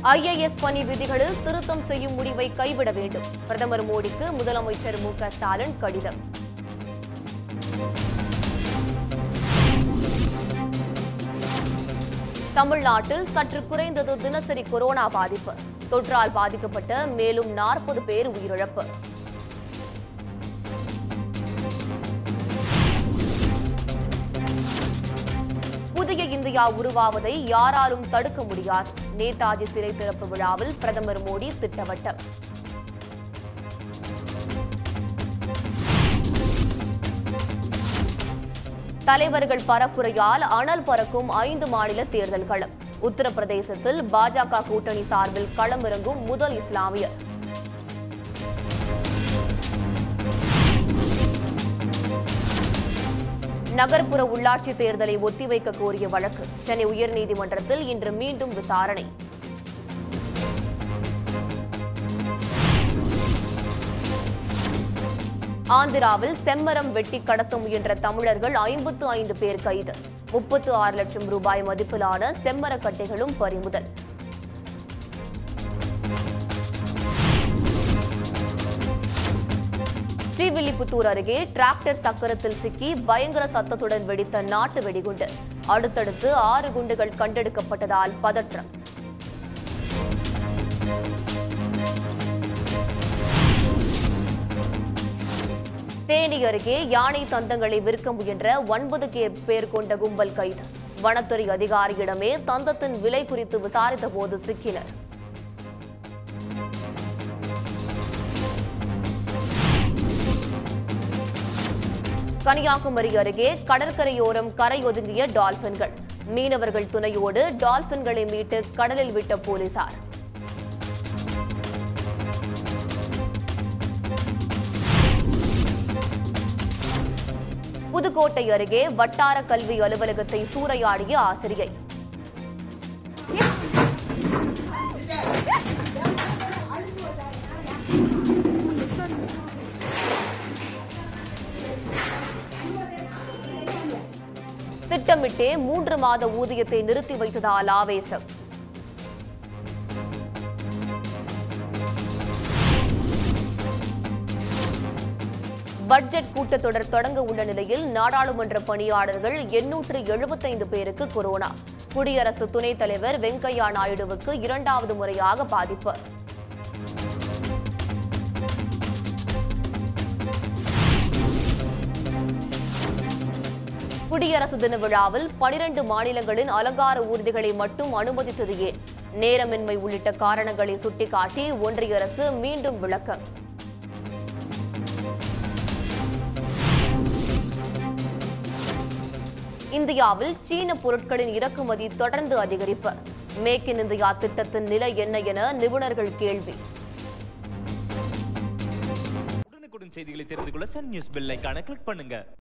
IAS பணி விதிகளில் திருத்தம் செய்யும் முடிவை கைவிட வேண்டும் பிரதமர் மோடிக்கு முதலமைச்சர் மு க ஸ்டாலின் கடிதம் தமிழ்நாட்டில் சற்று குறைந்தது தினசரி கொரோனா பாதிப்பு தொற்றால் பாதிக்கப்பட்ட மேலும் நாற்பது பேர் உயிரிழப்பு புதிய இந்தியா உருவாவதை யாராலும் தடுக்க முடியாது நேதாஜி சிலை திறப்பு விழாவில் பிரதமர் மோடி திட்டவட்டம் தலைவர்கள் பரப்புரையால் அனல் பறக்கும் ஐந்து மாநில தேர்தல் களம் உத்தரப்பிரதேசத்தில் பாஜக கூட்டணி சார்பில் களமிறங்கும் முதல் இஸ்லாமியர் நகர்ப்புற உள்ளாட்சி தேர்தலை ஒத்திவைக்க கோரிய வழக்கு சென்னை உயர்நீதிமன்றத்தில் இன்று மீண்டும் விசாரணை ஆந்திராவில் செம்மரம் வெட்டி கடத்த முயன்ற தமிழர்கள் ஐம்பத்து ஐந்து பேர் கைது முப்பத்து ஆறு லட்சம் ரூபாய் மதிப்பிலான செம்மரக் கட்டைகளும் பறிமுதல் ஸ்ரீவில்லிபுத்தூர் அருகே டிராக்டர் சக்கரத்தில் சிக்கி பயங்கர சத்தத்துடன் வெடித்த நாட்டு வெடிகுண்டு அடுத்தடுத்து ஆறு குண்டுகள் கண்டெடுக்கப்பட்டதால் பதற்றம் தேனி அருகே யானை தந்தங்களை விற்க முயன்ற ஒன்பது கே பேர் கொண்ட கும்பல் கைது வனத்துறை அதிகாரியிடமே தந்தத்தின் விலை குறித்து விசாரித்த போது சிக்கினர் கன்னியாகுமரி அருகே கடற்கரையோரம் கரையொதுங்கிய டால்பின்கள் மீனவர்கள் துணையோடு டால்பின்களை மீட்டு கடலில் விட்ட போலீசார் புதுக்கோட்டை அருகே வட்டார கல்வி அலுவலகத்தை சூறையாடிய ஆசிரியை திட்டமிட்டே மூன்று மாத ஊதியத்தை நிறுத்தி வைத்ததால் ஆவேசம் பட்ஜெட் கூட்டத்தொடர் தொடங்க உள்ள நிலையில் நாடாளுமன்ற பணியாளர்கள் எண்ணூற்று எழுபத்தைந்து பேருக்கு கொரோனா குடியரசு துணைத் தலைவர் வெங்கையா நாயுடுவுக்கு இரண்டாவது முறையாக பாதிப்பு குடியரசு தின விழாவில் பனிரண்டு மாநிலங்களின் அலங்கார ஊர்திகளை மட்டும் அனுமதித்தது ஏன் நேரமின்மை உள்ளிட்ட காரணங்களை சுட்டிக்காட்டி ஒன்றிய அரசு மீண்டும் விளக்கம் இந்தியாவில் சீன பொருட்களின் இறக்குமதி தொடர்ந்து அதிகரிப்பு மேக் இன் இந்தியா திட்டத்தின் நிலை என்ன என நிபுணர்கள் கேள்வி உடனுக்குடன் செய்திகளை தெரிந்து கொள்ள சன் நியூஸ் பெல் ஐகானை கிளிக் பண்ணுங்க